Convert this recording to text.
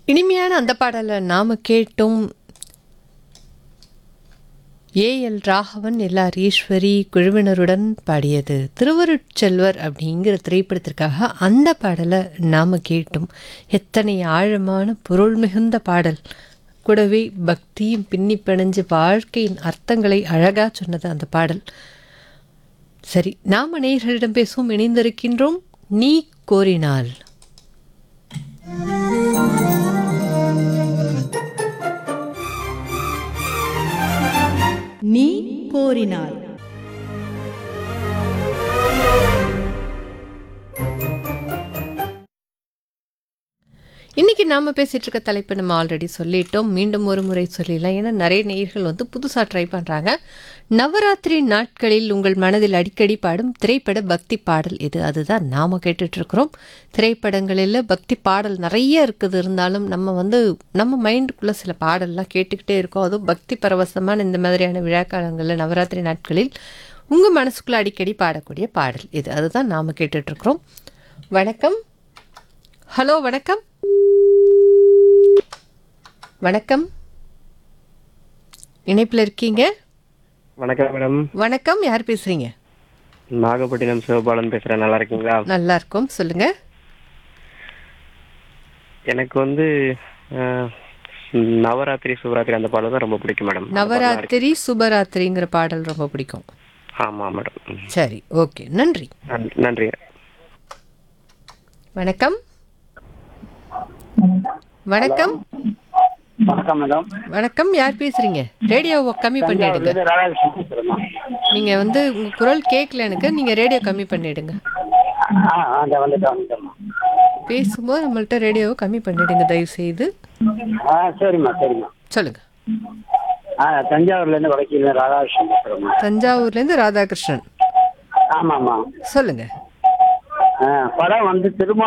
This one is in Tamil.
இனிமையான அந்த பாடலை நாம கேட்டும் A L Raghavan L R Eswari குழுவினருடன் பாடியது திருவருட்செல்வர் அப்படிங்கிற திரைப்படத்திற்காக அந்த பாடலை நாம கேட்டும் எத்தனை ஆழமான பொருள் மிகுந்த பாடல் கூடவே பக்தியும் பின்னி பிணைஞ்சு வாழ்க்கையின் அர்த்தங்களை அழகா சொன்னது அந்த பாடல் சரி நாம நேயர்களிடம் பேசுவோம் இணைந்திருக்கின்றோம் நீ கோரினால் நீ கோரினாய் இன்னைக்கு நாம பேசிட்டு இருக்க தலைப்பு நம்ம ஆல்ரெடி சொல்லிட்டோம் மீண்டும் ஒரு முறை சொல்லிடலாம் ஏன்னா நிறைய நேயர்கள் வந்து புதுசா ட்ரை பண்றாங்க நவராத்திரி நாட்களில் உங்கள் மனதில் அடிக்கடி பாடும் திரைப்பட பக்தி பாடல் இது அதுதான் நாம கேட்டுட்டு இருக்கிறோம் திரைப்படங்களில் பக்தி பாடல் நிறைய இருக்குது இருந்தாலும் நம்ம வந்து நம்ம மைண்டுக்குள்ள சில பாடல்லாம் கேட்டுக்கிட்டே இருக்கோம் அதுவும் பக்தி பரவசமான இந்த மாதிரியான விழாக்காலங்களில் நவராத்திரி நாட்களில் உங்க மனசுக்குள்ள அடிக்கடி பாடக்கூடிய பாடல் இது அதுதான் நாம கேட்டுட்டு இருக்கிறோம் வணக்கம் ஹலோ வணக்கம் வணக்கம் இணைப்பில் இருக்கீங்க வணக்கம் மேடம் வணக்கம் யார் பேசுறீங்க நாகப்பட்டினம் சிவபாலன் பேசுறேன் நல்லா இருக்கீங்களா நல்லா இருக்கும் சொல்லுங்க எனக்கு வந்து அஹ், நவராத்திரி சிவராத்திரி அந்த பாடல் தான் ரொம்ப பிடிக்கும் மேடம் நவராத்திரி சுபராத்திரிங்கிற பாடல் ரொம்ப பிடிக்கும் ஆமா மேடம் ம். சரி ஓகே நன்றி நன்றி- நன்றி வணக்கம் வணக்கம் வணக்கம் மேடம் வணக்கம் யார் பேசுறீங்க ரேடியோவை கம்மி பண்ணிடுங்க ராதாகிருஷ்ணன் பேசுறேம்மா நீங்க வந்து உங்க குரல் கேட்கல எனக்கு நீங்க ரேடியோ கம்மி பண்ணிடுங்க ஆ அந்த வந்துட்டு வந்துட்டேம்மா பேசும்போது நம்மள்ட்ட ரேடியோவை கம்மி பண்ணிடுங்க தயவு செய்து ஆ சரிம்மா சரிம்மா சொல்லுங்க ஆ தஞ்சாவூர்லேருந்து வடக்கில் ராதாகிருஷ்ணன் பேசுகிறேம்மா தஞ்சாவூர்லேருந்து ராதாகிருஷ்ணன் ஆமாம்மா சொல்லுங்க ஆ படம் வந்து திரும்ப